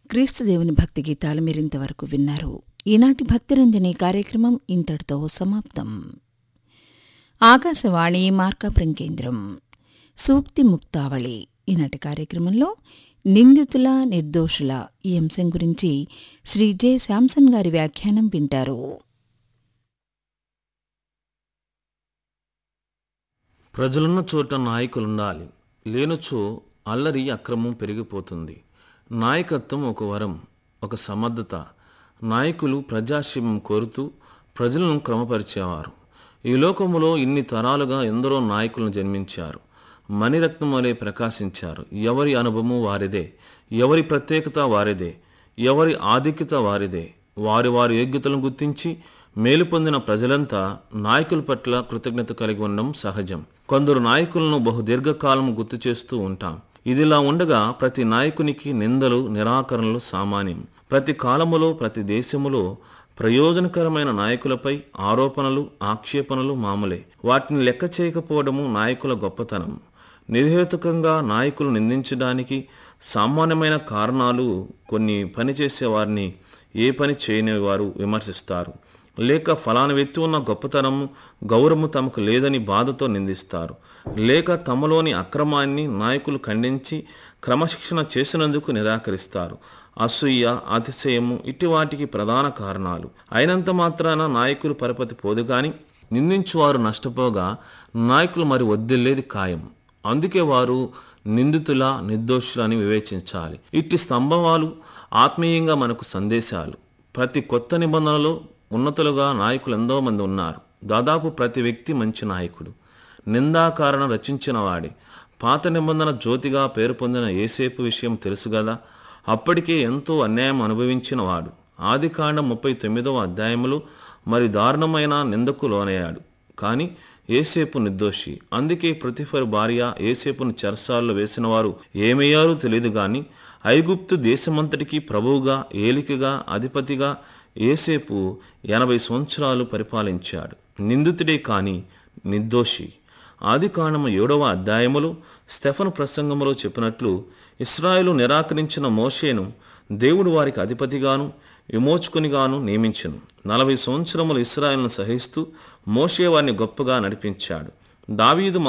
క్రీస్తుదేవుని భక్తి గీతాలు మీరింతవరకు విన్నారు ఈనాటి భక్తిరంజని కార్యక్రమం ఇంతటితో సమాప్తం ఆకాశవాణి మార్కాపురం కేంద్రం సూక్తి ముక్తావళి ఈనాటి కార్యక్రమంలో నిందితుల నిర్దోషుల ఈ అంశం గురించి శ్రీ జె శాంసన్ గారి వ్యాఖ్యానం వింటారు ప్రజలున్న చోట నాయకులుండాలి లేనుచో అల్లరి అక్రమం పెరిగిపోతుంది నాయకత్వం ఒక వరం ఒక సమర్థత నాయకులు ప్రజాక్షేమం కోరుతూ ప్రజలను క్రమపరిచేవారు ఈ లోకములో ఇన్ని తరాలుగా ఎందరో నాయకులను జన్మించారు మణిరత్నం వలె ప్రకాశించారు ఎవరి అనుభవము వారిదే ఎవరి ప్రత్యేకత వారిదే ఎవరి ఆధిక్యత వారిదే వారి వారి యోగ్యతలను గుర్తించి మేలు పొందిన ప్రజలంతా నాయకుల పట్ల కృతజ్ఞత కలిగి ఉండడం సహజం కొందరు నాయకులను బహు దీర్ఘకాలం గుర్తు చేస్తూ ఉంటాం ఇదిలా ఉండగా ప్రతి నాయకునికి నిందలు నిరాకరణలు సామాన్యం ప్రతి కాలములో ప్రతి దేశములో ప్రయోజనకరమైన నాయకులపై ఆరోపణలు ఆక్షేపణలు మామూలే వాటిని లెక్క చేయకపోవడము నాయకుల గొప్పతనం నిర్హేతుకంగా నాయకులు నిందించడానికి సామాన్యమైన కారణాలు కొన్ని పనిచేసే వారిని ఏ పని చేయని వారు విమర్శిస్తారు లేక ఫలానా వ్యక్తి ఉన్న గొప్పతనము గౌరవము తమకు లేదని బాధతో నిందిస్తారు లేక తమలోని అక్రమాన్ని నాయకులు ఖండించి క్రమశిక్షణ చేసినందుకు నిరాకరిస్తారు అసూయ అతిశయము ఇటు వాటికి ప్రధాన కారణాలు అయినంత మాత్రాన నాయకులు పరపతి పోదు గాని నిందించువారు నష్టపోగా నాయకులు మరి వద్దిల్లేది ఖాయం అందుకే వారు నిందితుల నిర్దోషులని వివేచించాలి ఇట్టి స్తంభాలు ఆత్మీయంగా మనకు సందేశాలు ప్రతి కొత్త నిబంధనలో ఉన్నతులుగా నాయకులు ఎంతో మంది ఉన్నారు దాదాపు ప్రతి వ్యక్తి మంచి నాయకుడు నిందాకారణ రచించిన వాడే పాత నిబంధన జ్యోతిగా పేరు పొందిన ఏసేపు విషయం తెలుసు కదా అప్పటికే ఎంతో అన్యాయం అనుభవించిన వాడు ఆదికాండం ముప్పై తొమ్మిదవ అధ్యాయంలో మరి దారుణమైన నిందకు లోనయ్యాడు కానీ ఏసేపు నిర్దోషి అందుకే ప్రతిఫర్ భార్య ఏసేపును చెరసాల్లో వేసిన వారు ఏమయ్యారో తెలియదు గాని ఐగుప్తు దేశమంతటికి ప్రభువుగా ఏలికగా అధిపతిగా ఏసేపు ఎనభై సంవత్సరాలు పరిపాలించాడు నిందితుడే కాని నిర్దోషి ఆదికాండము ఏడవ అధ్యాయములో స్టెఫను ప్రసంగములో చెప్పినట్లు ఇస్రాయేలు నిరాకరించిన మోషేను దేవుడు వారికి అధిపతిగాను విమోచుకునిగాను నియమించెను నలభై సంవత్సరములు ఇస్రాయేల్ను సహిస్తూ మోషే వారిని గొప్పగా నడిపించాడు దావీదు